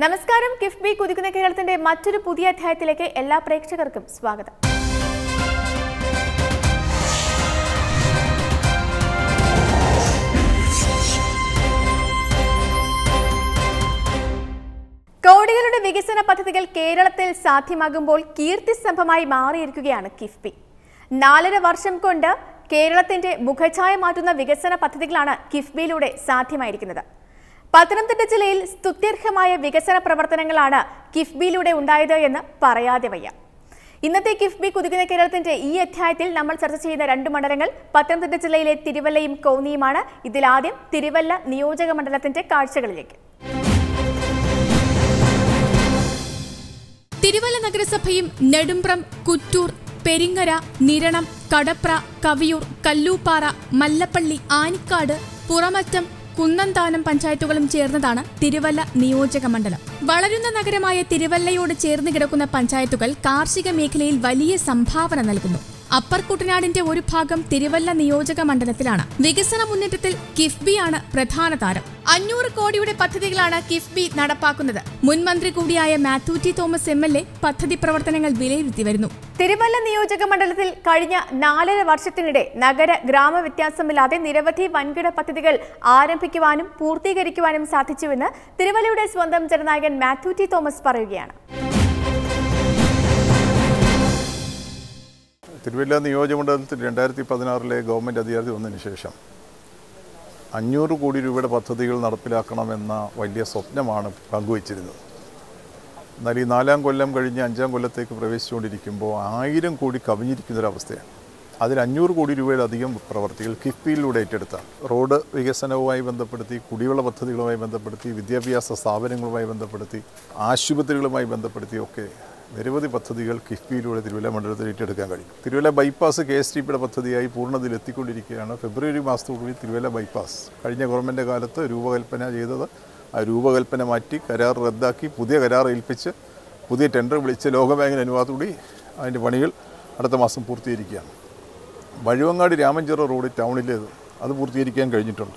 നമസ്കാരം കിഫ്ബി കുതിക്കുന്ന കേരളത്തിന്റെ മറ്റൊരു പുതിയ അധ്യായത്തിലേക്ക് എല്ലാ പ്രേക്ഷകർക്കും സ്വാഗതം കോടികളുടെ വികസന പദ്ധതികൾ കേരളത്തിൽ സാധ്യമാകുമ്പോൾ കീർത്തിസ്തംഭമായി മാറിയിരിക്കുകയാണ് കിഫ്ബി നാലര വർഷം കൊണ്ട് കേരളത്തിന്റെ മുഖഛായ മാറ്റുന്ന വികസന പദ്ധതികളാണ് കിഫ്ബിയിലൂടെ സാധ്യമായിരിക്കുന്നത് പത്തനംതിട്ട ജില്ലയിൽ സ്തുത്യർഹമായ വികസന പ്രവർത്തനങ്ങളാണ് കിഫ്ബിയിലൂടെ ഉണ്ടായത് എന്ന് പറയാതെ വയ്യ ഇന്നത്തെ കിഫ്ബി കുതിക്കുന്ന കേരളത്തിന്റെ ഈ അധ്യായത്തിൽ നമ്മൾ ചർച്ച ചെയ്യുന്ന രണ്ട് മണ്ഡലങ്ങൾ പത്തനംതിട്ട ജില്ലയിലെ തിരുവല്ലയും കോന്നിയുമാണ് ഇതിലാദ്യം തിരുവല്ല നിയോജക മണ്ഡലത്തിന്റെ കാഴ്ചകളിലേക്ക് തിരുവല്ല നഗരസഭയും നെടുമ്പ്രം കുറ്റൂർ പെരിങ്ങര നിരണം കടപ്ര കവിയൂർ കല്ലൂപ്പാറ മല്ലപ്പള്ളി ആനിക്കാട് പുറമറ്റം കുന്നന്താനം പഞ്ചായത്തുകളും ചേർന്നതാണ് തിരുവല്ല നിയോജക മണ്ഡലം വളരുന്ന നഗരമായ തിരുവല്ലയോട് ചേർന്ന് കിടക്കുന്ന പഞ്ചായത്തുകൾ കാർഷിക മേഖലയിൽ വലിയ സംഭാവന നൽകുന്നു അപ്പർ കുട്ടനാടിന്റെ ഒരു ഭാഗം തിരുവല്ല നിയോജക മണ്ഡലത്തിലാണ് വികസന മുന്നേറ്റത്തിൽ കിഫ്ബിയാണ് പ്രധാന താരം അഞ്ഞൂറ് കോടിയുടെ പദ്ധതികളാണ് കിഫ്ബി നടപ്പാക്കുന്നത് മുൻ മന്ത്രി കൂടിയായ Mathew T Thomas M L A പദ്ധതി പ്രവർത്തനങ്ങൾ വിലയിരുത്തി വരുന്നു തിരുവല്ല നിയോജക മണ്ഡലത്തിൽ കഴിഞ്ഞ നാലര വർഷത്തിനിടെ നഗര ഗ്രാമ വ്യത്യാസമില്ലാതെ നിരവധി വൻകിട പദ്ധതികൾ ആരംഭിക്കുവാനും പൂർത്തീകരിക്കുവാനും സാധിച്ചുവെന്ന് തിരുവല്ലയുടെ സ്വന്തം ജനനായകൻ മാത്യു ടി തോമസ് പറയുകയാണ് തിരുവല്ല നിയോജകമണ്ഡലത്തിൽ രണ്ടായിരത്തി പതിനാറിലെ ഗവൺമെൻറ് അധികാരത്തിൽ വന്നതിന് ശേഷം അഞ്ഞൂറ് കോടി രൂപയുടെ പദ്ധതികൾ നടപ്പിലാക്കണമെന്ന വലിയ സ്വപ്നമാണ് പങ്കുവച്ചിരുന്നത് എന്നാൽ ഈ നാലാം കൊല്ലം കഴിഞ്ഞ് അഞ്ചാം കൊല്ലത്തേക്ക് പ്രവേശിച്ചുകൊണ്ടിരിക്കുമ്പോൾ ആയിരം കോടി കവിഞ്ഞിരിക്കുന്നൊരവസ്ഥയാണ് അതിൽ അഞ്ഞൂറ് കോടി രൂപയിലധികം പ്രവർത്തികൾ കിഫ്ബിയിലൂടെ ഏറ്റെടുത്ത റോഡ് വികസനവുമായി ബന്ധപ്പെടുത്തി കുടിവെള്ള പദ്ധതികളുമായി ബന്ധപ്പെടുത്തി വിദ്യാഭ്യാസ സ്ഥാപനങ്ങളുമായി ബന്ധപ്പെടുത്തി ആശുപത്രികളുമായി ബന്ധപ്പെടുത്തിയൊക്കെ നിരവധി പദ്ധതികൾ കിഫ്ബിയിലൂടെ തിരുവല്ല മണ്ഡലത്തിൽ ഏറ്റെടുക്കാൻ കഴിയും Thiruvalla bypass K S T പിയുടെ പദ്ധതിയായി പൂർണ്ണതയിൽ എത്തിക്കൊണ്ടിരിക്കുകയാണ് ഫെബ്രുവരി മാസത്തോടുകൂടി തിരുവല്ല ബൈപ്പാസ് കഴിഞ്ഞ ഗവൺമെൻറ് കാലത്ത് രൂപകൽപ്പന ചെയ്തത് ആ രൂപകൽപ്പന മാറ്റി കരാർ റദ്ദാക്കി പുതിയ കരാർ ഏൽപ്പിച്ച് പുതിയ ടെൻഡർ വിളിച്ച് ലോകബാങ്കിന് അനുവാദത്തോടെ അതിൻ്റെ പണികൾ അടുത്ത മാസം പൂർത്തീകരിക്കുകയാണ് വഴുവങ്ങാടി രാമഞ്ചിറ റോഡ് ടൗണിലേത് അത് പൂർത്തീകരിക്കാൻ കഴിഞ്ഞിട്ടുണ്ട്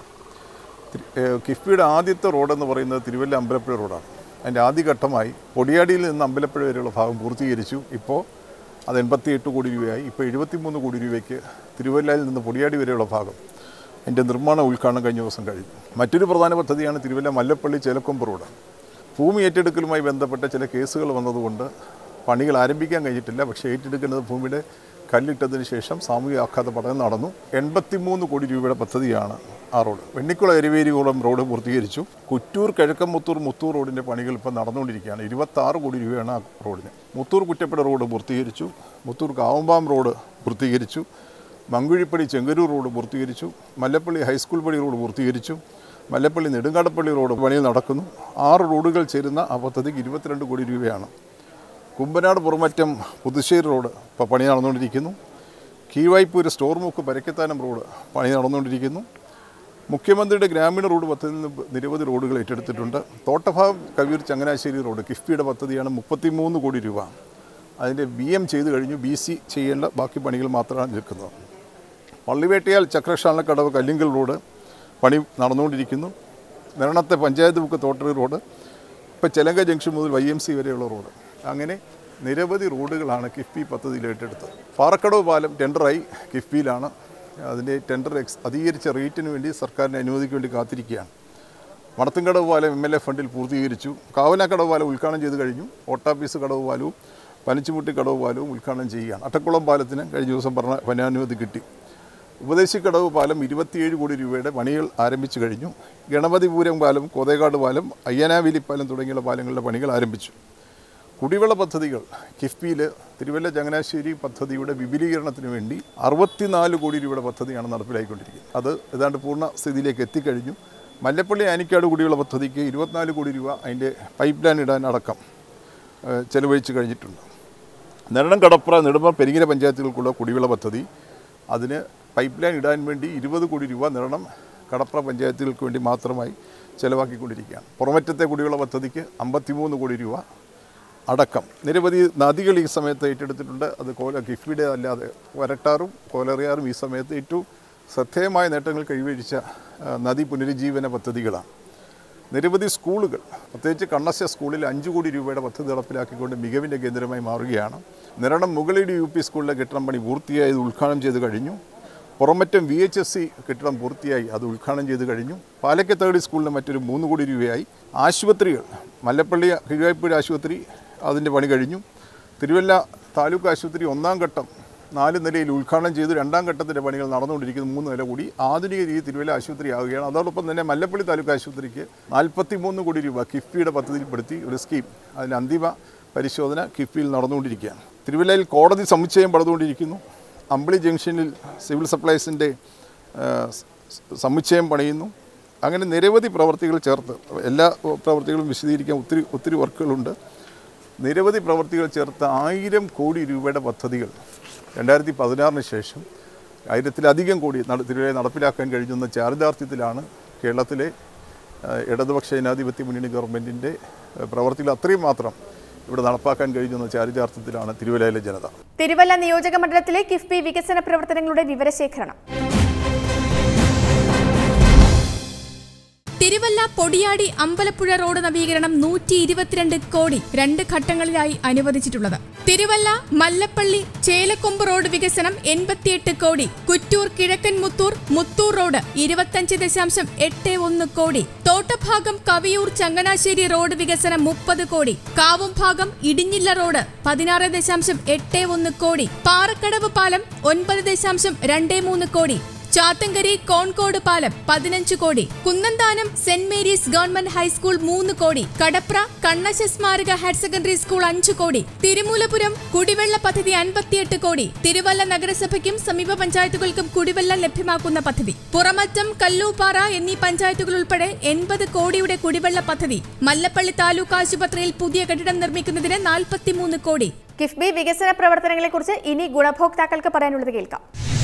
തി- ഏഹ് കിഫ്ബിയുടെ ആദ്യത്തെ റോഡെന്ന് പറയുന്നത് തിരുവല്ല അമ്പലപ്പുഴ റോഡാണ് അതിൻ്റെ ആദ്യഘട്ടമായി പൊടിയാടിയിൽ നിന്ന് അമ്പലപ്പുഴ വരെയുള്ള ഭാഗം പൂർത്തീകരിച്ചു ഇപ്പോൾ അത് എൺപത്തി എട്ട് കോടി രൂപയായി ഇപ്പോൾ എഴുപത്തിമൂന്ന് കോടി രൂപയ്ക്ക് തിരുവല്ലയിൽ നിന്ന് പൊടിയാടി വരെയുള്ള ഭാഗം അതിൻ്റെ നിർമ്മാണ ഉദ്ഘാടനം കഴിഞ്ഞ ദിവസം കഴിഞ്ഞു മറ്റൊരു പ്രധാന പദ്ധതിയാണ് തിരുവല്ല മല്ലപ്പള്ളി ചേലക്കൊമ്പ് റോഡ് ഭൂമി ഏറ്റെടുക്കലുമായി ബന്ധപ്പെട്ട ചില കേസുകൾ വന്നതുകൊണ്ട് പണികൾ ആരംഭിക്കാൻ കഴിഞ്ഞിട്ടില്ല പക്ഷേ ഏറ്റെടുക്കുന്നത് ഭൂമിയുടെ കല്ലിട്ടതിന് ശേഷം സാമൂഹിക ആഘാത പഠനം നടന്നു എൺപത്തിമൂന്ന് കോടി രൂപയുടെ പദ്ധതിയാണ് ആ റോഡ് വെണ്ണിക്കുള എരിവേരികുളം റോഡ് പൂർത്തീകരിച്ചു കുറ്റൂർ കിഴക്കമ്പുത്തൂർ മുത്തൂർ റോഡിൻ്റെ പണികൾ ഇപ്പോൾ നടന്നുകൊണ്ടിരിക്കുകയാണ് ഇരുപത്താറ് കോടി രൂപയാണ് ആ റോഡിന് മുത്തൂർ കുറ്റപ്പുഴ റോഡ് പൂർത്തീകരിച്ചു മുത്തൂർ കാവുമ്പാം റോഡ് പൂർത്തീകരിച്ചു മങ്കുഴിപ്പടി ചെങ്കരൂർ റോഡ് പൂർത്തീകരിച്ചു മല്ലപ്പള്ളി ഹൈസ്കൂൾ പടി റോഡ് പൂർത്തീകരിച്ചു മല്ലപ്പള്ളി നെടുങ്കാടപ്പള്ളി റോഡ് പണിയിൽ നടക്കുന്നു ആറ് റോഡുകൾ ചേരുന്ന ആ പദ്ധതിക്ക് ഇരുപത്തിരണ്ട് കോടി രൂപയാണ് കുമ്പനാട് പുറമറ്റം പുതുശ്ശേരി റോഡ് ഇപ്പോൾ പണി നടന്നുകൊണ്ടിരിക്കുന്നു കീവായ്പൂര് സ്റ്റോർമുക്ക് പരക്കത്താനം റോഡ് പണി നടന്നുകൊണ്ടിരിക്കുന്നു മുഖ്യമന്ത്രിയുടെ ഗ്രാമീണ റോഡ് പദ്ധതിയിൽ നിന്ന് നിരവധി റോഡുകൾ ഏറ്റെടുത്തിട്ടുണ്ട് തോട്ടഭാഗം കവിയൂർ ചങ്ങനാശ്ശേരി റോഡ് കിഫ്ബിയുടെ പദ്ധതിയാണ് മുപ്പത്തിമൂന്ന് കോടി രൂപ അതിൻ്റെ ബി എം ചെയ്ത് കഴിഞ്ഞു ബി സി ചെയ്യേണ്ട ബാക്കി പണികൾ മാത്രമാണ് നിൽക്കുന്നത് പള്ളിവേട്ടയാൽ ചക്രശാലക്കടവ് കല്ലിങ്കൽ റോഡ് പണി നടന്നുകൊണ്ടിരിക്കുന്നു നിരണത്തെ പഞ്ചായത്ത് ബുക്ക് തോട്ടറി റോഡ് ഇപ്പോൾ ചെലങ്ക ജംഗ്ഷൻ മുതൽ വൈ എം സി വരെയുള്ള റോഡ് അങ്ങനെ നിരവധി റോഡുകളാണ് കിഫ്ബി പദ്ധതിയിൽ ഏറ്റെടുത്തത് പാറക്കടവ് പാലം ടെൻഡറായി കിഫ്ബിയിലാണ് അതിൻ്റെ ടെൻഡർ എക്സ് അധികരിച്ച റേറ്റിന് വേണ്ടി സർക്കാരിൻ്റെ അനുമതിക്ക് വേണ്ടി കാത്തിരിക്കുകയാണ് മടത്തുംകടവ് പാലം എം എൽ എ ഫണ്ടിൽ പൂർത്തീകരിച്ചു കാവനാക്കടവ് പാലം ഉദ്ഘാടനം ചെയ്ത് കഴിഞ്ഞു ഓട്ടാപ്പീസ് കടവ് പാലവും പനച്ചുമുട്ടി കടവ് പാലവും ഉദ്ഘാടനം ചെയ്യുകയാണ് അട്ടക്കുളം പാലത്തിന് കഴിഞ്ഞ ദിവസം പറഞ്ഞ വനാനുമതി കിട്ടി ഉപദേശിക്കടവ് പാലം ഇരുപത്തിയേഴ് കോടി രൂപയുടെ പണികൾ ആരംഭിച്ചു കഴിഞ്ഞു ഗണപതിപുരം പാലം കോതേക്കാട് പാലം അയ്യനാവേലി പാലം തുടങ്ങിയുള്ള പാലങ്ങളുടെ പണികൾ ആരംഭിച്ചു കുടിവെള്ള പദ്ധതികൾ കിഫ്ബിയിൽ തിരുവല്ല ചങ്ങനാശ്ശേരി പദ്ധതിയുടെ വിപുലീകരണത്തിന് വേണ്ടി അറുപത്തിനാല് കോടി രൂപയുടെ പദ്ധതിയാണ് നടപ്പിലായിക്കൊണ്ടിരിക്കുന്നത് അത് ഏതാണ്ട് പൂർണ്ണ സ്ഥിതിയിലേക്ക് എത്തിക്കഴിഞ്ഞു മല്ലപ്പള്ളി ആനിക്കാട് കുടിവെള്ള പദ്ധതിക്ക് ഇരുപത്തിനാല് കോടി രൂപ അതിൻ്റെ പൈപ്പ് ലൈൻ ഇടാൻ അടക്കം ഏഹ്, ചെലവഴിച്ച് കഴിഞ്ഞിട്ടുണ്ട് നെരണം കടപ്ര നെടുമ്പ പെരിങ്ങര പഞ്ചായത്തുകൾക്കുള്ള കുടിവെള്ള പദ്ധതി അതിന് പൈപ്പ് ലൈൻ ഇടാൻ വേണ്ടി ഇരുപത് കോടി രൂപ നെരണം കടപ്ര പഞ്ചായത്തുകൾക്ക് വേണ്ടി മാത്രമായി ചെലവാക്കിക്കൊണ്ടിരിക്കുകയാണ് പുറമറ്റത്തെ കുടിവെള്ള പദ്ധതിക്ക് അമ്പത്തിമൂന്ന് കോടി രൂപ അടക്കം നിരവധി നദികൾ ഈ സമയത്ത് ഏറ്റെടുത്തിട്ടുണ്ട് അത് കോല കിഫ്ബിയുടെ അല്ലാതെ വരട്ടാറും കോലറിയാറും ഈ സമയത്ത് ഏറ്റവും ശ്രദ്ധേയമായ നേട്ടങ്ങൾ കൈവരിച്ച ആ, നദി പുനരുജ്ജീവന പദ്ധതികളാണ് നിരവധി സ്കൂളുകൾ പ്രത്യേകിച്ച് കണ്ണശ്ശ സ്കൂളിൽ അഞ്ച് കോടി രൂപയുടെ പദ്ധതി നടപ്പിലാക്കിക്കൊണ്ട് മികവിൻ്റെ കേന്ദ്രമായി മാറുകയാണ് നിരണം മുകളിടി യു പി സ്കൂളിലെ കെട്ടിടം പണി പൂർത്തിയായത് ഉദ്ഘാടനം ചെയ്ത് കഴിഞ്ഞു Puramattom V H S C കെട്ടിടം പൂർത്തിയായി അത് ഉദ്ഘാടനം ചെയ്ത് കഴിഞ്ഞു പാലക്കത്തകടി സ്കൂളിന് മറ്റൊരു മൂന്ന് കോടി രൂപയായി ആശുപത്രികൾ മല്ലപ്പള്ളി കിഴായ്പൂർ ആശുപത്രി അതിൻ്റെ പണി കഴിഞ്ഞു തിരുവല്ല താലൂക്ക് ആശുപത്രി ഒന്നാം ഘട്ടം നാല് നിലയിൽ ഉദ്ഘാടനം ചെയ്തു രണ്ടാം ഘട്ടത്തിൻ്റെ പണികൾ നടന്നുകൊണ്ടിരിക്കുന്നു മൂന്ന് നില കൂടി ആധുനിക രീതി തിരുവല്ല ആശുപത്രി ആവുകയാണ് അതോടൊപ്പം തന്നെ മല്ലപ്പള്ളി താലൂക്ക് ആശുപത്രിക്ക് നാൽപ്പത്തി മൂന്ന് കോടി രൂപ കിഫ്ബിയുടെ പദ്ധതിയിൽപ്പെടുത്തി ഒരു സ്കീം അതിൻ്റെ അന്തിമ പരിശോധന കിഫ്ബിയിൽ നടന്നുകൊണ്ടിരിക്കുകയാണ് തിരുവല്ലയിൽ കോടതി സമുച്ചയം പണിതുകൊണ്ടിരിക്കുന്നു അമ്പിളി ജംഗ്ഷനിൽ സിവിൽ സപ്ലൈസിൻ്റെ സമുച്ചയം പണിയുന്നു അങ്ങനെ നിരവധി പ്രവർത്തികൾ ചേർത്ത് എല്ലാ പ്രവർത്തികളും വിശദീകരിക്കാൻ ഒത്തിരി ഒത്തിരി വർക്കുകളുണ്ട് നിരവധി പ്രവർത്തികൾ ചേർത്ത് ആയിരം കോടി രൂപയുടെ പദ്ധതികൾ രണ്ടായിരത്തി പതിനാറിന് ശേഷം ആയിരത്തിലധികം കോടി നട തിരുവല്ല നടപ്പിലാക്കാൻ കഴിയുന്ന ചാരിതാർത്ഥ്യത്തിലാണ് കേരളത്തിലെ ആ, ഇടതുപക്ഷ ജനാധിപത്യ മുന്നണി ഗവൺമെൻറ്റിൻ്റെ പ്രവർത്തികൾ അത്രയും മാത്രം ഇവിടെ നടപ്പാക്കാൻ കഴിയുന്ന ചാരിതാർത്ഥ്യത്തിലാണ് തിരുവല്ലയിലെ ജനത തിരുവല്ല നിയോജക മണ്ഡലത്തിലെ കിഫ്ബി വികസന പ്രവർത്തനങ്ങളുടെ വിവരശേഖരണം തിരുവല്ല പൊടിയാടി അമ്പലപ്പുഴ റോഡ് നവീകരണം നൂറ്റി ഇരുപത്തിരണ്ട് കോടി രണ്ട് ഘട്ടങ്ങളിലായി അനുവദിച്ചിട്ടുള്ളത് തിരുവല്ല മല്ലപ്പള്ളി ചേലക്കൊമ്പ് റോഡ് വികസനം എൺപത്തിയെട്ട് കോടി കുറ്റൂർ കിഴക്കൻ മുത്തൂർ മുത്തൂർ റോഡ് ഇരുപത്തഞ്ച് ദശാംശം എട്ട് ഒന്ന് കോടി തോട്ടഭാഗം കവിയൂർ ചങ്ങനാശ്ശേരി റോഡ് വികസനം മുപ്പത് കോടി കാവും ഭാഗം ഇടിഞ്ഞില്ല റോഡ് പതിനാറ് ദശാംശം എട്ട് ഒന്ന് കോടി പാറക്കടവ് പാലം ഒൻപത് ദശാംശം രണ്ട് മൂന്ന് കോടി ചാത്തങ്കരി കോൺകോട് പാലം പതിനഞ്ച് കോടി Kunnamthanam Saint Mary's government high school മൂന്ന് കോടി കടപ്ര കണ്ണശ സ്മാരക ഹയർ സെക്കൻഡറി സ്കൂൾ അഞ്ച് കോടി തിരുമൂലപുരം കുടിവെള്ള പദ്ധതി അൻപത്തിയെട്ട് കോടി തിരുവല്ല നഗരസഭയ്ക്കും സമീപ പഞ്ചായത്തുകൾക്കും കുടിവെള്ളം ലഭ്യമാക്കുന്ന പദ്ധതി പുറമറ്റം കല്ലൂപ്പാറ എന്നീ പഞ്ചായത്തുകൾ ഉൾപ്പെടെ എൺപത് കോടിയുടെ കുടിവെള്ള പദ്ധതി മല്ലപ്പള്ളി താലൂക്ക് ആശുപത്രിയിൽ പുതിയ കെട്ടിടം നിർമ്മിക്കുന്നതിന് നാൽപ്പത്തിമൂന്ന് കോടി കിഫ്ബി വികസന പ്രവർത്തനങ്ങളെക്കുറിച്ച് ഇനി ഗുണഭോക്താക്കൾക്ക് പറയാനുള്ളത് കേൾക്കാം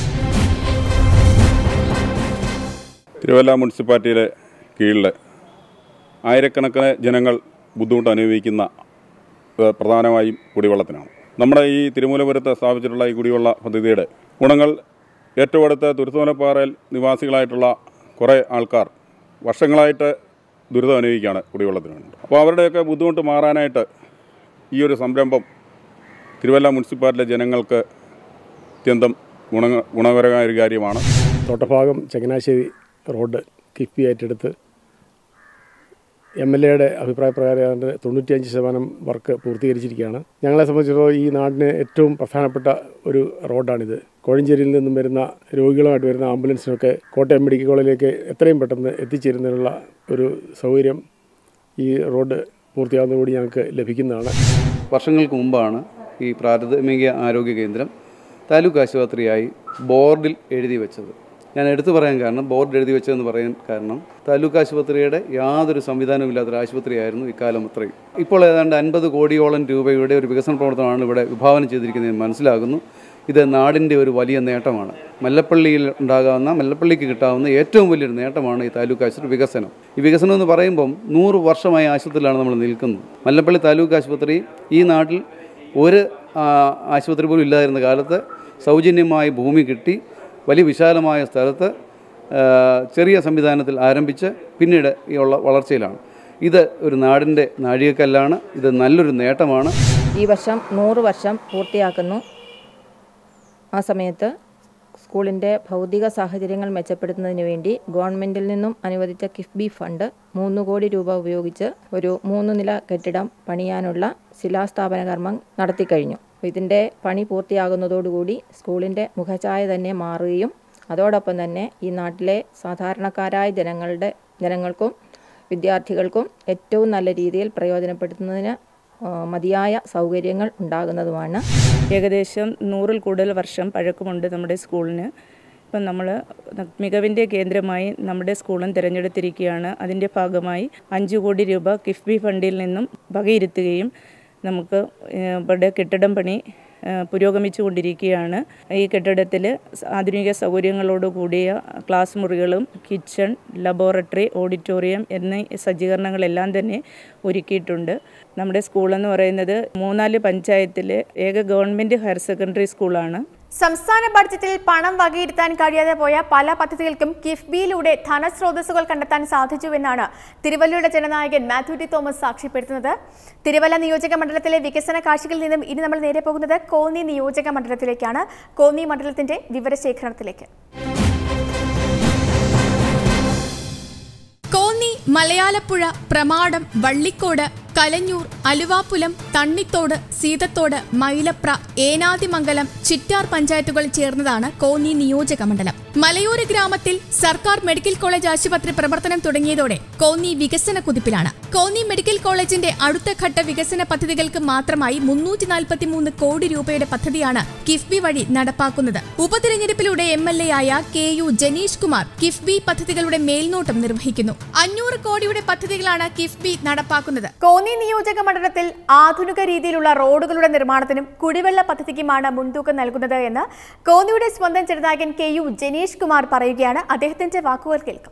തിരുവല്ല മുനിസിപ്പാലിറ്റിയുടെ കീഴിൽ ആയിരക്കണക്കിന് ജനങ്ങൾ ബുദ്ധിമുട്ട് അനുഭവിക്കുന്ന ഏഹ്, പ്രധാനമായും കുടിവെള്ളത്തിനാണ് നമ്മുടെ ഈ തിരുമൂലപുരത്ത് സ്ഥാപിച്ചിട്ടുള്ള ഈ കുടിവെള്ള പദ്ധതിയുടെ ഗുണങ്ങൾ ഏറ്റവും അടുത്ത തുരുത്തോലപ്പാറയിൽ നിവാസികളായിട്ടുള്ള കുറേ ആൾക്കാർ വർഷങ്ങളായിട്ട് ദുരിതം അനുഭവിക്കുകയാണ് കുടിവെള്ളത്തിന് വേണ്ടി അപ്പോൾ അവരുടെയൊക്കെ ബുദ്ധിമുട്ട് മാറാനായിട്ട് ഈ ഒരു സംരംഭം തിരുവല്ല മുനിസിപ്പാലിറ്റിയിലെ ജനങ്ങൾക്ക് അത്യന്തം ഗുണ ഗുണകരമായ ഒരു കാര്യമാണ് തോട്ടഭാഗം ചങ്ങനാശ്ശേരി റോഡ് കിഫ്ബി ഏറ്റെടുത്ത് എം എൽ എയുടെ അഭിപ്രായപ്രകാരം ഏതാണ്ട് തൊണ്ണൂറ്റിയഞ്ച് ശതമാനം വർക്ക് പൂർത്തീകരിച്ചിരിക്കുകയാണ് ഞങ്ങളെ സംബന്ധിച്ചിടത്തോളം ഈ നാടിന് ഏറ്റവും പ്രധാനപ്പെട്ട ഒരു റോഡാണിത് കോഴഞ്ചേരിയിൽ നിന്നും വരുന്ന രോഗികളുമായിട്ട് വരുന്ന ആംബുലൻസിനൊക്കെ കോട്ടയം മെഡിക്കൽ കോളേജിലേക്ക് എത്രയും പെട്ടെന്ന് എത്തിച്ചേരുന്നതിനുള്ള ഒരു സൗകര്യം ഈ റോഡ് പൂർത്തിയാകുന്നതോടുകൂടി ഞങ്ങൾക്ക് ലഭിക്കുന്നതാണ് വർഷങ്ങൾക്ക് മുമ്പാണ് ഈ പ്രാഥമിക ആരോഗ്യ കേന്ദ്രം താലൂക്ക് ആശുപത്രിയായി ബോർഡിൽ എഴുതി വെച്ചത് ഞാൻ എടുത്തു പറയാൻ കാരണം ബോർഡ് എഴുതി വെച്ചതെന്ന് പറയാൻ കാരണം താലൂക്ക് ആശുപത്രിയുടെ യാതൊരു സംവിധാനവും ഇല്ലാത്തൊരു ആശുപത്രിയായിരുന്നു ഇക്കാലം അത്രയും ഇപ്പോൾ ഏതാണ്ട് അൻപത് കോടിയോളം രൂപയുടെ ഒരു വികസന പ്രവർത്തനമാണ് ഇവിടെ വിഭാവനം ചെയ്തിരിക്കുന്നത് മനസ്സിലാകുന്നു ഇത് നാടിൻ്റെ ഒരു വലിയ നേട്ടമാണ് മല്ലപ്പള്ളിയിൽ ഉണ്ടാകാവുന്ന മല്ലപ്പള്ളിക്ക് കിട്ടാവുന്ന ഏറ്റവും വലിയൊരു നേട്ടമാണ് ഈ താലൂക്ക് ആശുപത്രി വികസനം ഈ വികസനം എന്ന് പറയുമ്പം നൂറ് വർഷമായ ആശുപത്രിയിലാണ് നമ്മൾ നിൽക്കുന്നത് മല്ലപ്പള്ളി താലൂക്ക് ആശുപത്രി ഈ നാട്ടിൽ ഒരു ആ, ആശുപത്രി പോലും ഇല്ലാതിരുന്ന കാലത്ത് സൗജന്യമായി ഭൂമി കിട്ടി വലിയ വിശാലമായ സ്ഥലത്ത് ആ, ചെറിയ സംവിധാനത്തിൽ ആരംഭിച്ച് പിന്നീട് ഈ ഉള്ള വളർച്ചയിലാണ് ഇത് ഒരു നാടിൻ്റെ നാഴികക്കല്ലാണ് ഇത് നല്ലൊരു നേട്ടമാണ് ഈ വർഷം നൂറ് വർഷം പൂർത്തിയാക്കുന്നു ആ സമയത്ത് സ്കൂളിൻ്റെ ഭൗതിക സാഹചര്യങ്ങൾ മെച്ചപ്പെടുത്തുന്നതിന് വേണ്ടി ഗവൺമെൻറ്റിൽ നിന്നും അനുവദിച്ച കിഫ്ബി ഫണ്ട് മൂന്ന് കോടി രൂപ ഉപയോഗിച്ച് ഒരു മൂന്ന് നില കെട്ടിടം പണിയാനുള്ള ശിലാസ്ഥാപന കർമ്മം നടത്തിക്കഴിഞ്ഞു ഇതിൻ്റെ പണി പൂർത്തിയാകുന്നതോടുകൂടി സ്കൂളിൻ്റെ മുഖഛായ തന്നെ മാറുകയും അതോടൊപ്പം തന്നെ ഈ നാട്ടിലെ സാധാരണക്കാരായ ജനങ്ങളുടെ ജനങ്ങൾക്കും വിദ്യാർത്ഥികൾക്കും ഏറ്റവും നല്ല രീതിയിൽ പ്രയോജനപ്പെടുത്തുന്നതിന് ആ, മതിയായ സൗകര്യങ്ങൾ ഉണ്ടാകുന്നതുമാണ് ഏകദേശം നൂറിൽ കൂടുതൽ വർഷം പഴക്കമുണ്ട് നമ്മുടെ സ്കൂളിന് ഇപ്പം നമ്മൾ മികവിൻ്റെ കേന്ദ്രമായി നമ്മുടെ സ്കൂളും തിരഞ്ഞെടുത്തിരിക്കുകയാണ് അതിൻ്റെ ഭാഗമായി അഞ്ച് കോടി രൂപ കിഫ്ബി ഫണ്ടിൽ നിന്നും വകയിരുത്തുകയും നമുക്ക് ഏഹ്, ഇവിടെ കെട്ടിടം പണി ഏഹ്, പുരോഗമിച്ചുകൊണ്ടിരിക്കുകയാണ് ഈ കെട്ടിടത്തിൽ ആധുനിക സൗകര്യങ്ങളോട് കൂടിയ ക്ലാസ് മുറികളും കിച്ചൺ ലബോറട്ടറി ഓഡിറ്റോറിയം എന്നീ സജ്ജീകരണങ്ങളെല്ലാം തന്നെ ഒരുക്കിയിട്ടുണ്ട് നമ്മുടെ സ്കൂളെന്ന് പറയുന്നത് മൂന്നാല് പഞ്ചായത്തിലെ ഏക ഗവൺമെൻറ് ഹയർ സെക്കൻഡറി സ്കൂളാണ് സംസ്ഥാന ബഡ്ജറ്റിൽ പണം വകയിരുത്താൻ കഴിയാതെ പോയ പല പദ്ധതികൾക്കും കിഫ്ബിയിലൂടെ ധനസ്രോതസ്സുകൾ കണ്ടെത്താൻ സാധിച്ചുവെന്നാണ് തിരുവല്ലയുടെ ജനനായകൻ മാത്യു ടി തോമസ് സാക്ഷ്യപ്പെടുത്തുന്നത് തിരുവല്ല നിയോജക മണ്ഡലത്തിലെ വികസന കാഴ്ചകളിൽ നിന്നും ഇനി നമ്മൾ നേരെ പോകുന്നത് കോന്നി നിയോജക മണ്ഡലത്തിലേക്കാണ് കോന്നി മണ്ഡലത്തിന്റെ വിവരശേഖരണത്തിലേക്ക് കോന്നി മലയാലപ്പുഴ പ്രമാടം വള്ളിക്കോട് കലഞ്ഞൂർ അലുവാപ്പുലം തണ്ണിത്തോട് സീതത്തോട് മൈലപ്ര ഏനാദിമംഗലം ചിറ്റാർ പഞ്ചായത്തുകൾ ചേർന്നതാണ് കോന്നി നിയോജക മണ്ഡലം മലയോര ഗ്രാമത്തിൽ സർക്കാർ മെഡിക്കൽ കോളേജ് ആശുപത്രി പ്രവർത്തനം തുടങ്ങിയതോടെ കോന്നി വികസന കുതിപ്പിലാണ് കോന്നി മെഡിക്കൽ കോളേജിന്റെ അടുത്ത ഘട്ട വികസന പദ്ധതികൾക്ക് മാത്രമായി മുന്നൂറ്റി നാൽപ്പത്തിമൂന്ന് കോടി രൂപയുടെ പദ്ധതിയാണ് കിഫ്ബി വഴി നടപ്പാക്കുന്നത് ഉപതിരഞ്ഞെടുപ്പിലൂടെ എം എൽ എ ആയ കെ യു ജനീഷ് കുമാർ കിഫ്ബി പദ്ധതികളുടെ മേൽനോട്ടം നിർവഹിക്കുന്നു അഞ്ഞൂറ് കോടിയുടെ പദ്ധതികളാണ് കിഫ്ബി നടപ്പാക്കുന്നത് കോന്നി നിയോജക മണ്ഡലത്തിൽ ആധുനിക രീതിയിലുള്ള റോഡുകളുടെ നിർമ്മാണത്തിനും കുടിവെള്ള പദ്ധതിക്കുമാണ് മുൻതൂക്കം നൽകുന്നത് എന്ന് കോന്നിയുടെ സ്വന്തം ചെറുനായകൻ കെ യു ജനീഷ് കുമാർ പറയുകയാണ് അദ്ദേഹത്തിന്റെ വാക്കുകൾ കേൾക്കാം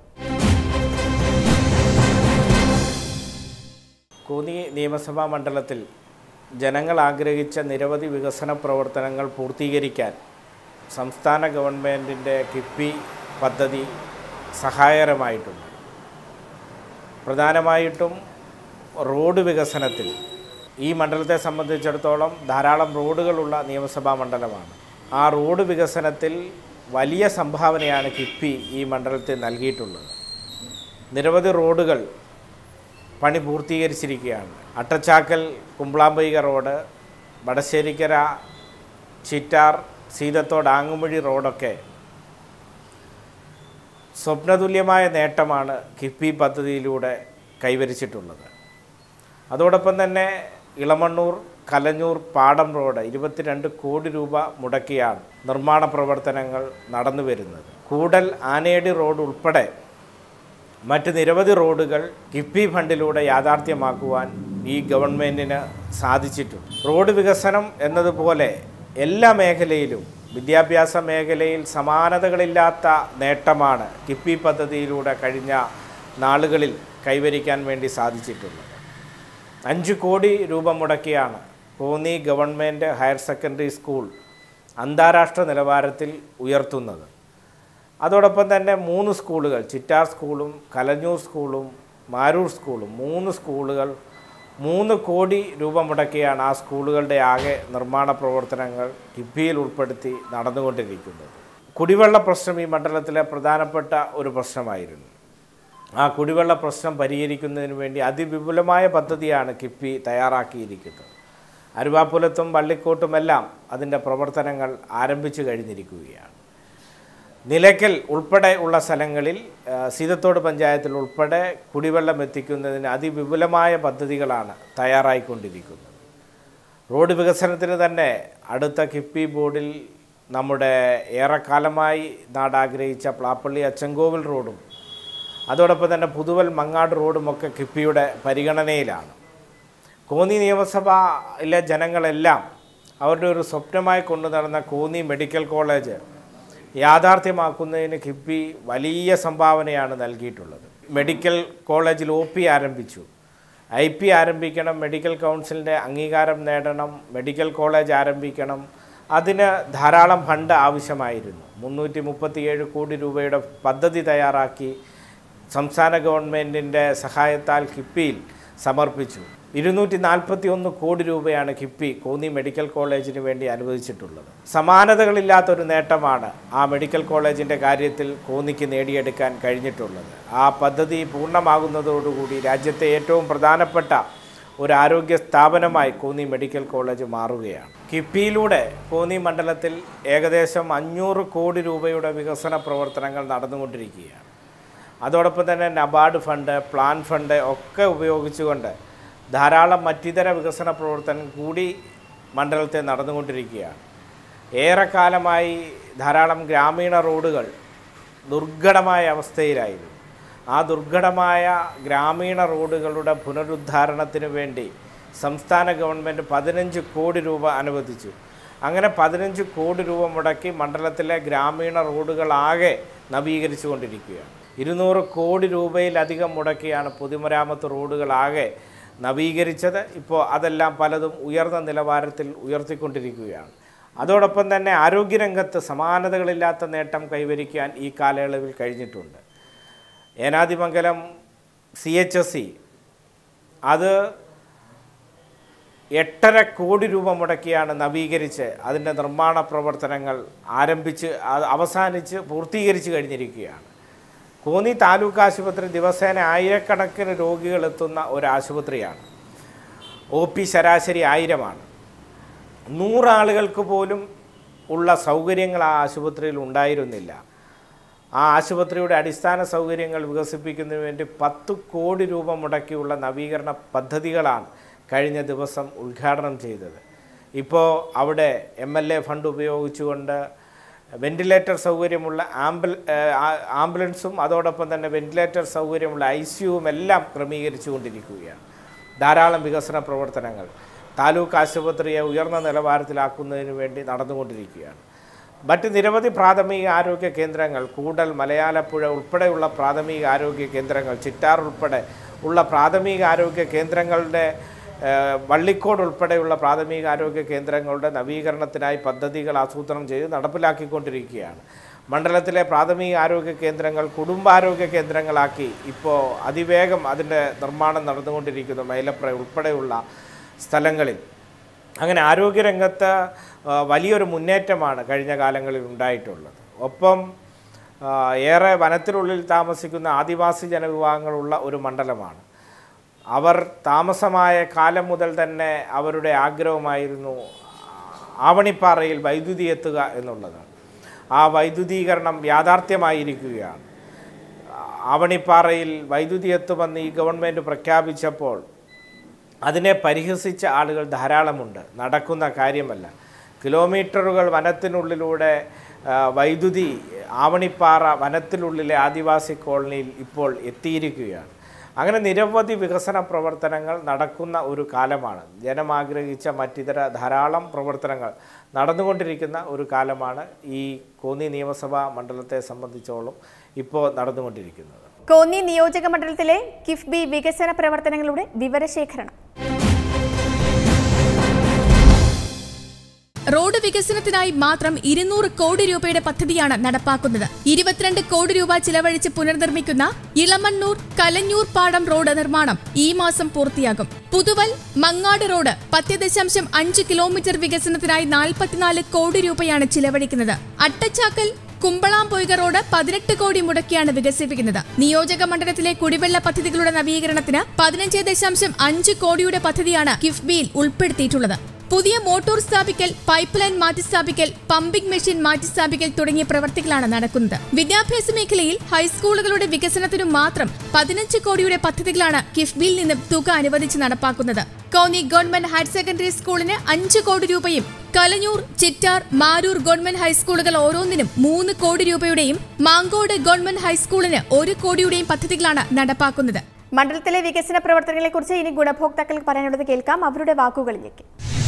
കോന്നി നിയമസഭാ മണ്ഡലത്തിൽ ജനങ്ങൾ ആഗ്രഹിച്ച നിരവധി വികസന പ്രവർത്തനങ്ങൾ പൂർത്തീകരിക്കാൻ സംസ്ഥാന ഗവൺമെൻറ്റിൻ്റെ കിഫ്ബി പദ്ധതി സഹായകരമായിട്ടുണ്ട് പ്രധാനമായിട്ടും റോഡ് വികസനത്തിൽ ഈ മണ്ഡലത്തെ സംബന്ധിച്ചിടത്തോളം ധാരാളം റോഡുകളുള്ള നിയമസഭാ മണ്ഡലമാണ് ആ റോഡ് വികസനത്തിൽ വലിയ സംഭാവനയാണ് കിഫ്ബി ഈ മണ്ഡലത്തിൽ നൽകിയിട്ടുള്ളത് നിരവധി റോഡുകൾ പണി പൂർത്തീകരിച്ചിരിക്കുകയാണ് അട്ടച്ചാക്കൽ കുമ്പളാമ്പൈക റോഡ് വടശ്ശേരിക്കര ചിറ്റാർ സീതത്തോട് ആങ്ങുമൊഴി റോഡൊക്കെ സ്വപ്നതുല്യമായ നേട്ടമാണ് കിഫ്ബി പദ്ധതിയിലൂടെ കൈവരിച്ചിട്ടുള്ളത് അതോടൊപ്പം തന്നെ ഇളമണ്ണൂർ കലഞ്ഞൂർ പാടം റോഡ് ഇരുപത്തിരണ്ട് കോടി രൂപ മുടക്കിയാണ് നിർമ്മാണ പ്രവർത്തനങ്ങൾ നടന്നു വരുന്നത് കൂടൽ ആനേടി റോഡ് ഉൾപ്പെടെ മറ്റ് നിരവധി റോഡുകൾ കിഫ്ബി ഫണ്ടിലൂടെ യാഥാർത്ഥ്യമാക്കുവാൻ ഈ ഗവൺമെൻറ്റിന് സാധിച്ചിട്ടുണ്ട് റോഡ് വികസനം എന്നതുപോലെ എല്ലാ മേഖലയിലും വിദ്യാഭ്യാസ മേഖലയിൽ സമാനതകളില്ലാത്ത നേട്ടമാണ് കിഫ്ബി പദ്ധതിയിലൂടെ കഴിഞ്ഞ നാളുകളിൽ കൈവരിക്കാൻ വേണ്ടി സാധിച്ചിട്ടുള്ളത് അഞ്ച് കോടി രൂപ മുടക്കിയാണ് Konni government higher secondary school അന്താരാഷ്ട്ര നിലവാരത്തിൽ ഉയർത്തുന്നത് അതോടൊപ്പം തന്നെ മൂന്ന് സ്കൂളുകൾ ചിറ്റാർ സ്കൂളും കലഞ്ഞൂർ സ്കൂളും മാരൂർ സ്കൂളും മൂന്ന് സ്കൂളുകൾ മൂന്ന് കോടി രൂപ മുടക്കിയാണ് ആ സ്കൂളുകളുടെ ആകെ നിർമ്മാണ പ്രവർത്തനങ്ങൾ കിഫ്ബിയിൽ ഉൾപ്പെടുത്തി നടന്നുകൊണ്ടിരിക്കുന്നത് കുടിവെള്ള പ്രശ്നം ഈ മണ്ഡലത്തിലെ പ്രധാനപ്പെട്ട ഒരു പ്രശ്നമായിരുന്നു ആ കുടിവെള്ള പ്രശ്നം പരിഹരിക്കുന്നതിന് വേണ്ടി അതിവിപുലമായ പദ്ധതിയാണ് കിഫ്ബി തയ്യാറാക്കിയിരിക്കുന്നത് അരുവാപ്പുലത്തും വള്ളിക്കോട്ടുമെല്ലാം അതിൻ്റെ പ്രവർത്തനങ്ങൾ ആരംഭിച്ചു കഴിഞ്ഞിരിക്കുകയാണ് നിലയ്ക്കൽ ഉൾപ്പെടെ ഉള്ള സ്ഥലങ്ങളിൽ ആ, സീതത്തോട് പഞ്ചായത്തിൽ ഉൾപ്പെടെ കുടിവെള്ളം എത്തിക്കുന്നതിന് അതിവിപുലമായ പദ്ധതികളാണ് തയ്യാറായിക്കൊണ്ടിരിക്കുന്നത് റോഡ് വികസനത്തിന് തന്നെ അടുത്ത കിഫ്ബി ബോർഡിൽ നമ്മുടെ ഏറെക്കാലമായി നാടാഗ്രഹിച്ച പ്ലാപ്പള്ളി അച്ചൻകോവിൽ റോഡും അതോടൊപ്പം തന്നെ പുതുവൽ മങ്ങാട് റോഡുമൊക്കെ കിഫ്ബിയുടെ പരിഗണനയിലാണ് കോന്നി നിയമസഭയിലെ ജനങ്ങളെല്ലാം അവരുടെ ഒരു സ്വപ്നമായി കൊണ്ടു നടന്ന കോന്നി മെഡിക്കൽ കോളേജ് യാഥാർത്ഥ്യമാക്കുന്നതിന് കിഫ്ബി വലിയ സംഭാവനയാണ് നൽകിയിട്ടുള്ളത് മെഡിക്കൽ കോളേജിൽ ഒ പി ആരംഭിച്ചു ഐ പി ആരംഭിക്കണം മെഡിക്കൽ കൗൺസിലിൻ്റെ അംഗീകാരം നേടണം മെഡിക്കൽ കോളേജ് ആരംഭിക്കണം അതിന് ധാരാളം ഫണ്ട് ആവശ്യമായിരുന്നു മുന്നൂറ്റി മുപ്പത്തിയേഴ് കോടി രൂപയുടെ പദ്ധതി തയ്യാറാക്കി സംസ്ഥാന ഗവൺമെൻറ്റിൻ്റെ സഹായത്താൽ കിഫ്ബിയിൽ സമർപ്പിച്ചു ഇരുന്നൂറ്റി നാൽപ്പത്തി ഒന്ന് കോടി രൂപയാണ് കിഫ്ബി കോന്നി മെഡിക്കൽ കോളേജിന് വേണ്ടി അനുവദിച്ചിട്ടുള്ളത് സമാനതകളില്ലാത്തൊരു നേട്ടമാണ് ആ മെഡിക്കൽ കോളേജിൻ്റെ കാര്യത്തിൽ കോന്നിക്ക് നേടിയെടുക്കാൻ കഴിഞ്ഞിട്ടുള്ളത് ആ പദ്ധതി പൂർണ്ണമാകുന്നതോടുകൂടി രാജ്യത്തെ ഏറ്റവും പ്രധാനപ്പെട്ട ഒരു ആരോഗ്യ സ്ഥാപനമായി കോന്നി മെഡിക്കൽ കോളേജ് മാറുകയാണ് കിഫ്ബിയിലൂടെ കോന്നി മണ്ഡലത്തിൽ ഏകദേശം അഞ്ഞൂറ് കോടി രൂപയുടെ വികസന പ്രവർത്തനങ്ങൾ നടന്നുകൊണ്ടിരിക്കുകയാണ് അതോടൊപ്പം തന്നെ നബാർഡ് ഫണ്ട് പ്ലാൻ ഫണ്ട് ഒക്കെ ഉപയോഗിച്ചുകൊണ്ട് ധാരാളം മറ്റിതര വികസന പ്രവർത്തനം കൂടി മണ്ഡലത്തെ നടന്നുകൊണ്ടിരിക്കുകയാണ് ഏറെക്കാലമായി ധാരാളം ഗ്രാമീണ റോഡുകൾ ദുർഘടമായ അവസ്ഥയിലായിരുന്നു ആ ദുർഘടമായ ഗ്രാമീണ റോഡുകളുടെ പുനരുദ്ധാരണത്തിന് വേണ്ടി സംസ്ഥാന ഗവൺമെൻറ് പതിനഞ്ച് കോടി രൂപ അനുവദിച്ചു അങ്ങനെ പതിനഞ്ച് കോടി രൂപ മുടക്കി മണ്ഡലത്തിലെ ഗ്രാമീണ റോഡുകളാകെ നവീകരിച്ചു കൊണ്ടിരിക്കുകയാണ് ഇരുന്നൂറ് കോടി രൂപയിലധികം മുടക്കിയാണ് പൊതുമരാമത്ത് റോഡുകളാകെ നവീകരിച്ചത് ഇപ്പോൾ അതെല്ലാം പലതും ഉയർന്ന നിലവാരത്തിൽ ഉയർത്തിക്കൊണ്ടിരിക്കുകയാണ് അതോടൊപ്പം തന്നെ ആരോഗ്യരംഗത്ത് സമാനതകളില്ലാത്ത നേട്ടം കൈവരിക്കാൻ ഈ കാലയളവിൽ കഴിഞ്ഞിട്ടുണ്ട് Enadimangalam C H S C അത് എട്ടര കോടി രൂപ മുടക്കിയാണ് നവീകരിച്ച് അതിൻ്റെ നിർമ്മാണ പ്രവർത്തനങ്ങൾ ആരംഭിച്ച് അത് അവസാനിച്ച് പൂർത്തീകരിച്ച് കഴിഞ്ഞിരിക്കുകയാണ് കോന്നി താലൂക്ക് ആശുപത്രി ദിവസേന ആയിരക്കണക്കിന് രോഗികൾ എത്തുന്ന ഒരു ആശുപത്രിയാണ് ഒ പി ശരാശരി ആയിരമാണ് നൂറാളുകൾക്ക് പോലും ഉള്ള സൗകര്യങ്ങൾ ആ ആശുപത്രിയിൽ ഉണ്ടായിരുന്നില്ല ആ ആശുപത്രിയുടെ അടിസ്ഥാന സൗകര്യങ്ങൾ വികസിപ്പിക്കുന്നതിന് വേണ്ടി പത്ത് കോടി രൂപ മുടക്കിയുള്ള നവീകരണ പദ്ധതികളാണ് കഴിഞ്ഞ ദിവസം ഉദ്ഘാടനം ചെയ്തത് ഇപ്പോൾ അവിടെ എം എൽ എ ഫണ്ട് ഉപയോഗിച്ചുകൊണ്ട് വെന്റിലേറ്റർ സൗകര്യമുള്ള ആംബുൽ ഏഹ് ആ- ആംബുലൻസും അതോടൊപ്പം തന്നെ വെന്റിലേറ്റർ സൗകര്യമുള്ള ഐ സിയുവും എല്ലാം ക്രമീകരിച്ചു കൊണ്ടിരിക്കുകയാണ് ധാരാളം വികസന പ്രവർത്തനങ്ങൾ താലൂക്ക് ആശുപത്രിയെ ഉയർന്ന നിലവാരത്തിലാക്കുന്നതിന് വേണ്ടി നടന്നുകൊണ്ടിരിക്കുകയാണ് മറ്റ് നിരവധി പ്രാഥമിക ആരോഗ്യ കേന്ദ്രങ്ങൾ കൂടൽ മലയാലപ്പുഴ ഉൾപ്പെടെയുള്ള പ്രാഥമിക ആരോഗ്യ കേന്ദ്രങ്ങൾ ചിറ്റാർ ഉൾപ്പെടെ ഉള്ള പ്രാഥമിക ആരോഗ്യ കേന്ദ്രങ്ങളുടെ ഏഹ്, വള്ളിക്കോട് ഉൾപ്പെടെയുള്ള പ്രാഥമിക ആരോഗ്യ കേന്ദ്രങ്ങളുടെ നവീകരണത്തിനായി പദ്ധതികൾ ആസൂത്രണം ചെയ്ത് നടപ്പിലാക്കിക്കൊണ്ടിരിക്കുകയാണ് മണ്ഡലത്തിലെ പ്രാഥമിക ആരോഗ്യ കേന്ദ്രങ്ങൾ കുടുംബാരോഗ്യ കേന്ദ്രങ്ങളാക്കി ഇപ്പോൾ അതിവേഗം അതിൻ്റെ നിർമ്മാണം നടന്നുകൊണ്ടിരിക്കുന്നു മൈലപ്ര ഉൾപ്പെടെയുള്ള സ്ഥലങ്ങളിൽ അങ്ങനെ ആരോഗ്യരംഗത്ത് ആ, വലിയൊരു മുന്നേറ്റമാണ് കഴിഞ്ഞ കാലങ്ങളിൽ ഉണ്ടായിട്ടുള്ളത് ഒപ്പം ആ, ഏറെ വനത്തിനുള്ളിൽ താമസിക്കുന്ന ആദിവാസി ജനവിഭാഗങ്ങളുള്ള ഒരു മണ്ഡലമാണ് അവർ താമസമായ കാലം മുതൽ തന്നെ അവരുടെ ആഗ്രഹമായിരുന്നു ആവണിപ്പാറയിൽ വൈദ്യുതി എത്തുക എന്നുള്ളതാണ് ആ വൈദ്യുതീകരണം യാഥാർത്ഥ്യമായിരിക്കുകയാണ് ആവണിപ്പാറയിൽ വൈദ്യുതി എത്തുമെന്ന് ഈ ഗവൺമെൻറ് പ്രഖ്യാപിച്ചപ്പോൾ അതിനെ പരിഹസിച്ച ആളുകൾ ധാരാളമുണ്ട് നടക്കുന്ന കാര്യമല്ല കിലോമീറ്ററുകൾ വനത്തിനുള്ളിലൂടെ ആ, വൈദ്യുതി ആവണിപ്പാറ വനത്തിനുള്ളിലെ ആദിവാസി കോളനിയിൽ ഇപ്പോൾ എത്തിയിരിക്കുകയാണ് അങ്ങനെ നിരവധി വികസന പ്രവർത്തനങ്ങൾ നടക്കുന്ന ഒരു കാലമാണ് ജനം ആഗ്രഹിച്ച മറ്റിതര ധാരാളം പ്രവർത്തനങ്ങൾ നടന്നുകൊണ്ടിരിക്കുന്ന ഒരു കാലമാണ് ഈ കോന്നി നിയമസഭാ മണ്ഡലത്തെ സംബന്ധിച്ചോളം ഇപ്പോൾ നടന്നുകൊണ്ടിരിക്കുന്നത് കോന്നി നിയോജക മണ്ഡലത്തിലെ കിഫ്ബി വികസന പ്രവർത്തനങ്ങളുടെ വിവരശേഖരണം റോഡ് വികസനത്തിനായി മാത്രം ഇരുന്നൂറ് കോടി രൂപയുടെ പദ്ധതിയാണ് നടപ്പാക്കുന്നത് ഇരുപത്തിരണ്ട് കോടി രൂപ ചിലവഴിച്ച് പുനർനിർമ്മിക്കുന്ന ഇളമണ്ണൂർ കലഞ്ഞൂർ പാടം റോഡ് നിർമ്മാണം ഈ മാസം പൂർത്തിയാകും പുതുവൽ മങ്ങാട് റോഡ് പത്ത് ദശാംശം അഞ്ച് കിലോമീറ്റർ വികസനത്തിനായി നാൽപ്പത്തിനാല് കോടി രൂപയാണ് ചിലവഴിക്കുന്നത് അട്ടച്ചാക്കൽ കുമ്പളാംപൊയ്ക റോഡ് പതിനെട്ട് കോടി മുടക്കിയാണ് വികസിപ്പിക്കുന്നത് നിയോജക മണ്ഡലത്തിലെ കുടിവെള്ള പദ്ധതികളുടെ നവീകരണത്തിന് പതിനഞ്ച് ദശാംശം അഞ്ച് കോടിയുടെ പദ്ധതിയാണ് കിഫ്ബിയിൽ ഉൾപ്പെടുത്തിയിട്ടുള്ളത് പുതിയ മോട്ടോർ സ്ഥാപിക്കൽ പൈപ്പ് ലൈൻ മാറ്റിസ്ഥാപിക്കൽ പമ്പിംഗ് മെഷീൻ മാറ്റിസ്ഥാപിക്കൽ തുടങ്ങിയ പ്രവർത്തികളാണ് നടക്കുന്നത് വിദ്യാഭ്യാസ മേഖലയിൽ ഹൈസ്കൂളുകളുടെ വികസനത്തിനു മാത്രം പതിനഞ്ച് കോടിയുടെ പദ്ധതികളാണ് കിഫ്ബിയിൽ നിന്നും തുക അനുവദിച്ച് നടപ്പാക്കുന്നത് കോന്നി ഗവൺമെന്റ് ഹയർ സെക്കൻഡറി സ്കൂളിന് അഞ്ച് കോടി രൂപയും കലഞ്ഞൂർ ചിറ്റാർ മാരൂർ ഗവൺമെന്റ് ഹൈസ്കൂളുകൾ ഓരോന്നിനും മൂന്ന് കോടി രൂപയുടെയും മാങ്കോട് ഗവൺമെന്റ് ഹൈസ്കൂളിന് ഒരു കോടിയുടെയും പദ്ധതികളാണ് നടപ്പാക്കുന്നത് മണ്ഡലത്തിലെ വികസന പ്രവർത്തനങ്ങളെക്കുറിച്ച് ഇനി ഗുണഭോക്താക്കൾക്ക് പറയാനുള്ളത് കേൾക്കാം അവരുടെ വാക്കുകളിലേക്ക്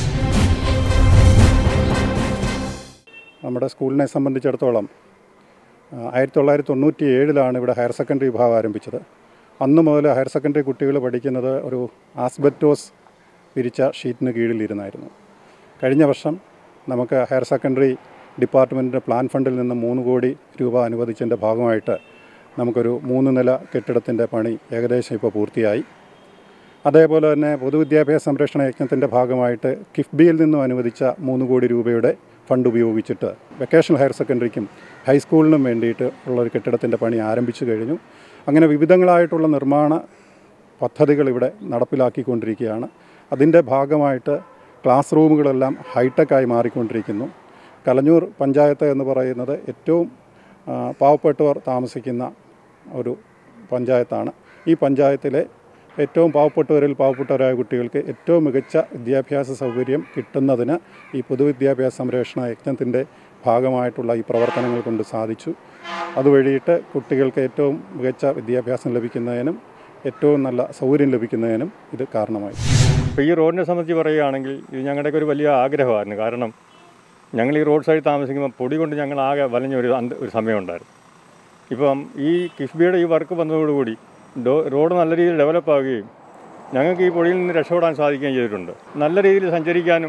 നമ്മുടെ സ്കൂളിനെ സംബന്ധിച്ചിടത്തോളം ആ, ആയിരത്തി തൊള്ളായിരത്തി തൊണ്ണൂറ്റി ഏഴിലാണ് ഇവിടെ ഹയർ സെക്കൻഡറി വിഭാഗം ആരംഭിച്ചത് അന്ന് മുതൽ ഹയർ സെക്കൻഡറി കുട്ടികൾ പഠിക്കുന്നത് ഒരു ആസ്ബറ്റോസ് പിരിച്ച ഷീറ്റിന് കീഴിലിരുന്നായിരുന്നു കഴിഞ്ഞ വർഷം നമുക്ക് ഹയർ സെക്കൻഡറി ഡിപ്പാർട്ട്മെൻറ്റിൻ്റെ പ്ലാൻ ഫണ്ടിൽ നിന്ന് മൂന്ന് കോടി രൂപ അനുവദിച്ചതിൻ്റെ ഭാഗമായിട്ട് നമുക്കൊരു മൂന്ന് നില കെട്ടിടത്തിൻ്റെ പണി ഏകദേശം ഇപ്പോൾ പൂർത്തിയായി അതേപോലെ തന്നെ പൊതുവിദ്യാഭ്യാസ സംരക്ഷണ യജ്ഞത്തിൻ്റെ ഭാഗമായിട്ട് കിഫ്ബിയിൽ നിന്നും അനുവദിച്ച മൂന്ന് കോടി രൂപയുടെ ഫണ്ട് ഉപയോഗിച്ചിട്ട് വെക്കേഷണൽ ഹയർ സെക്കൻഡറിക്കും ഹൈസ്കൂളിനും വേണ്ടിയിട്ട് ഉള്ള ഒരു കെട്ടിടത്തിൻ്റെ പണി ആരംഭിച്ചു കഴിഞ്ഞു അങ്ങനെ വിവിധങ്ങളായിട്ടുള്ള നിർമ്മാണ പദ്ധതികൾ ഇവിടെ നടപ്പിലാക്കിക്കൊണ്ടിരിക്കുകയാണ് അതിൻ്റെ ഭാഗമായിട്ട് ക്ലാസ് റൂമുകളെല്ലാം ഹൈടെക്കായി മാറിക്കൊണ്ടിരിക്കുന്നു കലഞ്ഞൂർ പഞ്ചായത്ത് എന്ന് പറയുന്നത് ഏറ്റവും ആ, പാവപ്പെട്ടവർ താമസിക്കുന്ന ഒരു പഞ്ചായത്താണ് ഈ പഞ്ചായത്തിലെ ഏറ്റവും പാവപ്പെട്ടവരിൽ പാവപ്പെട്ടവരായ കുട്ടികൾക്ക് ഏറ്റവും മികച്ച വിദ്യാഭ്യാസ സൗകര്യം കിട്ടുന്നതിന് ഈ പൊതുവിദ്യാഭ്യാസ സംരക്ഷണ യജ്ഞത്തിൻ്റെ ഭാഗമായിട്ടുള്ള ഈ പ്രവർത്തനങ്ങൾ കൊണ്ട് സാധിച്ചു അതുവഴിയിട്ട് കുട്ടികൾക്ക് ഏറ്റവും മികച്ച വിദ്യാഭ്യാസം ലഭിക്കുന്നതിനും ഏറ്റവും നല്ല സൗകര്യം ലഭിക്കുന്നതിനും ഇത് കാരണമായി ഇപ്പോൾ ഈ റോഡിനെ സംബന്ധിച്ച് പറയുകയാണെങ്കിൽ ഇത് ഞങ്ങളുടെയൊക്കെ ഒരു വലിയ ആഗ്രഹമായിരുന്നു കാരണം ഞങ്ങൾ ഈ റോഡ് സൈഡ് താമസിക്കുമ്പോൾ പൊടി കൊണ്ട് ഞങ്ങൾ ആകെ വലഞ്ഞ ഒരു അന്ത ഒരു സമയമുണ്ടായിരുന്നു ഇപ്പം ഈ കിഫ്ബിയുടെ ഈ വർക്ക് വന്നതോടുകൂടി ഡോ റോഡ് നല്ല രീതിയിൽ ഡെവലപ്പ് ആവുകയും ഞങ്ങൾക്ക് ഈ പൊടിയിൽ നിന്ന് രക്ഷപ്പെടാൻ സാധിക്കുകയും ചെയ്തിട്ടുണ്ട് നല്ല രീതിയിൽ സഞ്ചരിക്കാനും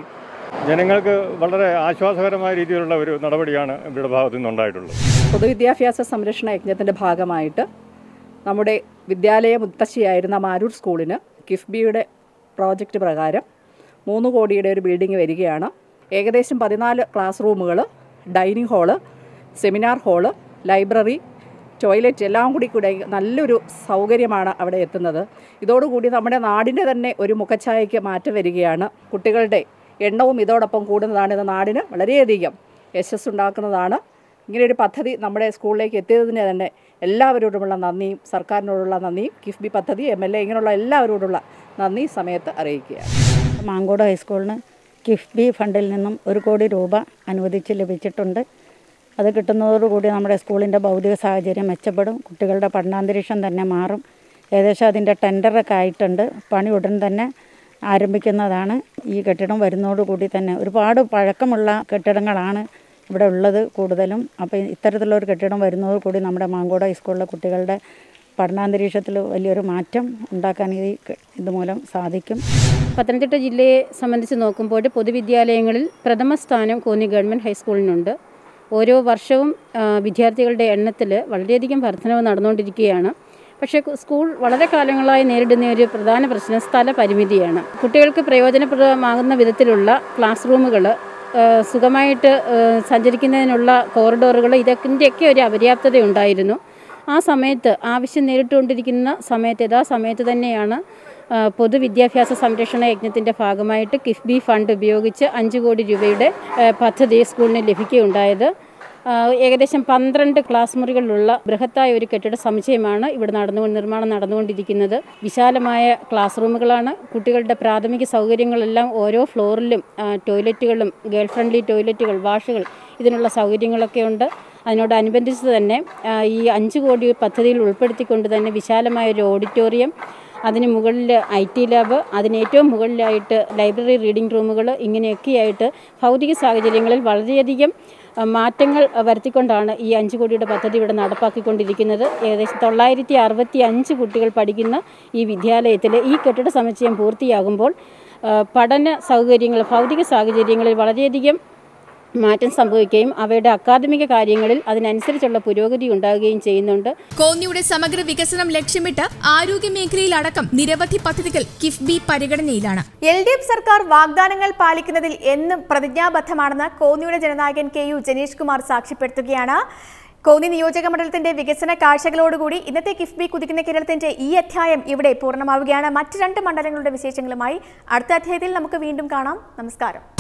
ജനങ്ങൾക്ക് വളരെ ആശ്വാസകരമായ രീതിയിലുള്ള ഒരു നടപടിയാണ് ഇവിടെ ഭാഗത്തു നിന്നുണ്ടായിട്ടുള്ളത് പൊതുവിദ്യാഭ്യാസ സംരക്ഷണ യജ്ഞത്തിൻ്റെ ഭാഗമായിട്ട് നമ്മുടെ വിദ്യാലയ മുത്തശ്ശിയായിരുന്ന മാരൂർ സ്കൂളിന് കിഫ്ബിയുടെ പ്രോജക്റ്റ് പ്രകാരം മൂന്ന് കോടിയുടെ ഒരു ബിൽഡിംഗ് വരികയാണ് ഏകദേശം പതിനാല് ക്ലാസ് റൂമുകൾ dining hall seminar hall library toilet എല്ലാം കൂടി കൂടെ നല്ലൊരു സൗകര്യമാണ് അവിടെ എത്തുന്നത് ഇതോടുകൂടി നമ്മുടെ നാടിൻ്റെ തന്നെ ഒരു മുഖച്ഛായയ്ക്ക് മാറ്റം വരികയാണ് കുട്ടികളുടെ എണ്ണവും ഇതോടൊപ്പം കൂടുന്നതാണ് ഇത് നാടിന് വളരെയധികം യശസ് ഉണ്ടാക്കുന്നതാണ് ഇങ്ങനെയൊരു പദ്ധതി നമ്മുടെ സ്കൂളിലേക്ക് എത്തിയതിന് തന്നെ എല്ലാവരോടുമുള്ള നന്ദിയും സർക്കാരിനോടുള്ള നന്ദിയും കിഫ്ബി പദ്ധതി എം എൽ എ ഇങ്ങനെയുള്ള എല്ലാവരോടുള്ള നന്ദി ഈ സമയത്ത് അറിയിക്കുകയാണ് മാങ്കോട് ഹൈസ്കൂളിന് കിഫ്ബി ഫണ്ടിൽ നിന്നും ഒരു കോടി രൂപ അനുവദിച്ച് ലഭിച്ചിട്ടുണ്ട് അത് കിട്ടുന്നതോടുകൂടി നമ്മുടെ സ്കൂളിൻ്റെ ഭൗതിക സാഹചര്യം മെച്ചപ്പെടും കുട്ടികളുടെ പഠനാന്തരീക്ഷം തന്നെ മാറും ഏകദേശം അതിൻ്റെ ടെൻഡറൊക്കെ ആയിട്ടുണ്ട് പണി ഉടൻ തന്നെ ആരംഭിക്കുന്നതാണ് ഈ കെട്ടിടം വരുന്നതോടുകൂടി തന്നെ ഒരുപാട് പഴക്കമുള്ള കെട്ടിടങ്ങളാണ് ഇവിടെ ഉള്ളത് കൂടുതലും അപ്പോൾ ഇത്തരത്തിലുള്ള ഒരു കെട്ടിടം വരുന്നതോടുകൂടി നമ്മുടെ മാങ്കോട് ഹൈസ്കൂളിലെ കുട്ടികളുടെ പഠനാന്തരീക്ഷത്തിൽ വലിയൊരു മാറ്റം ഉണ്ടാക്കാൻ ഈ ഇതുമൂലം സാധിക്കും പത്തനംതിട്ട ജില്ലയെ സംബന്ധിച്ച് നോക്കുമ്പോൾ പൊതുവിദ്യാലയങ്ങളിൽ പ്രഥമ സ്ഥാനം കോന്നി ഗവൺമെൻറ് ഹൈസ്കൂളിനുണ്ട് ഓരോ വർഷവും ആ, വിദ്യാർത്ഥികളുടെ എണ്ണത്തിൽ വളരെയധികം വർധനവ് നടന്നുകൊണ്ടിരിക്കുകയാണ് പക്ഷേ കു- സ്കൂൾ വളരെ കാലങ്ങളായി നേരിടുന്ന ഒരു പ്രധാന പ്രശ്നം സ്ഥല പരിമിതിയാണ് കുട്ടികൾക്ക് പ്രയോജനപ്രദമാകുന്ന വിധത്തിലുള്ള ക്ലാസ് റൂമുകൾ സുഖമായിട്ട് ആ, സഞ്ചരിക്കുന്നതിനുള്ള കോറിഡോറുകൾ ഇതൊക്കെ ഒരു അപര്യാപ്തത ഉണ്ടായിരുന്നു ആ സമയത്ത് ആവശ്യം നേരിട്ടുകൊണ്ടിരിക്കുന്ന സമയത്ത് യഥാ സമയത്ത് തന്നെയാണ് ആ, പൊതുവിദ്യാഭ്യാസ സംരക്ഷണ യജ്ഞത്തിൻ്റെ ഭാഗമായിട്ട് കിഫ്ബി ഫണ്ട് ഉപയോഗിച്ച് അഞ്ച് കോടി രൂപയുടെ ആ, പദ്ധതി സ്കൂളിന് ലഭിക്കുകയുണ്ടായത് ആ, ഏകദേശം പന്ത്രണ്ട് ക്ലാസ് മുറികളിലുള്ള ബൃഹത്തായ ഒരു കെട്ടിട സമുച്ചയമാണ് ഇവിടെ നടന്നു നിർമ്മാണം നടന്നുകൊണ്ടിരിക്കുന്നത് വിശാലമായ ക്ലാസ് റൂമുകളാണ് കുട്ടികളുടെ പ്രാഥമിക സൗകര്യങ്ങളെല്ലാം ഓരോ ഫ്ലോറിലും ആ, ടോയ്ലറ്റുകളും ഗേൾ ഫ്രണ്ട്ലി ടോയ്ലറ്റുകൾ വാഷുകൾ ഇതിനുള്ള സൗകര്യങ്ങളൊക്കെ ഉണ്ട് അതിനോടനുബന്ധിച്ച് തന്നെ ആ, ഈ അഞ്ച് കോടി പദ്ധതിയിൽ ഉൾപ്പെടുത്തിക്കൊണ്ട് തന്നെ വിശാലമായ ഒരു ഓഡിറ്റോറിയം അതിന് മുകളിൽ ഐ ടി ലാബ് അതിന് ഏറ്റവും മുകളിലായിട്ട് ലൈബ്രറി റീഡിംഗ് റൂമുകൾ ഇങ്ങനെയൊക്കെയായിട്ട് ഭൗതിക സാഹചര്യങ്ങളിൽ വളരെയധികം ആ, മാറ്റങ്ങൾ ആ, വരുത്തിക്കൊണ്ടാണ് ഈ അഞ്ച് കോടിയുടെ പദ്ധതി ഇവിടെ നടപ്പാക്കിക്കൊണ്ടിരിക്കുന്നത് ഏകദേശം തൊള്ളായിരത്തി അറുപത്തി അഞ്ച് കുട്ടികൾ പഠിക്കുന്ന ഈ വിദ്യാലയത്തിൽ ഈ കെട്ടിട സമുച്ചയം പൂർത്തിയാകുമ്പോൾ ആ, പഠന സൗകര്യങ്ങൾ ഭൗതിക സാഹചര്യങ്ങളിൽ വളരെയധികം മാറ്റം സംഭവിക്കുകയും അവയുടെ അക്കാദമിക കാര്യങ്ങളിൽ അതിനനുസരിച്ചുള്ള പുരോഗതി ഉണ്ടാകുകയും ചെയ്യുന്നുണ്ട് കോന്നിയുടെ സമഗ്ര വികസനം ലക്ഷ്യമിട്ട് ആരോഗ്യ മേഖലയിലടക്കം നിരവധി പദ്ധതികൾ കിഫ്ബി പരിഗണനയിലാണ് എൽ ഡി എഫ് സർക്കാർ വാഗ്ദാനങ്ങൾ പാലിക്കുന്നതിൽ എന്നും പ്രതിജ്ഞാബദ്ധമാണെന്ന് കോന്നിയുടെ ജനനായകൻ കെ യു ജനീഷ് കുമാർ സാക്ഷ്യപ്പെടുത്തുകയാണ് കോന്നി നിയോജക മണ്ഡലത്തിന്റെ വികസന കാഴ്ചകളോടുകൂടി ഇന്നത്തെ കിഫ്ബി കുതിക്കുന്ന കേരളത്തിന്റെ ഈ അധ്യായം ഇവിടെ പൂർണ്ണമാവുകയാണ് മറ്റ് രണ്ട് മണ്ഡലങ്ങളുടെ വിശേഷങ്ങളുമായി അടുത്ത അധ്യായത്തിൽ നമുക്ക് വീണ്ടും കാണാം നമസ്കാരം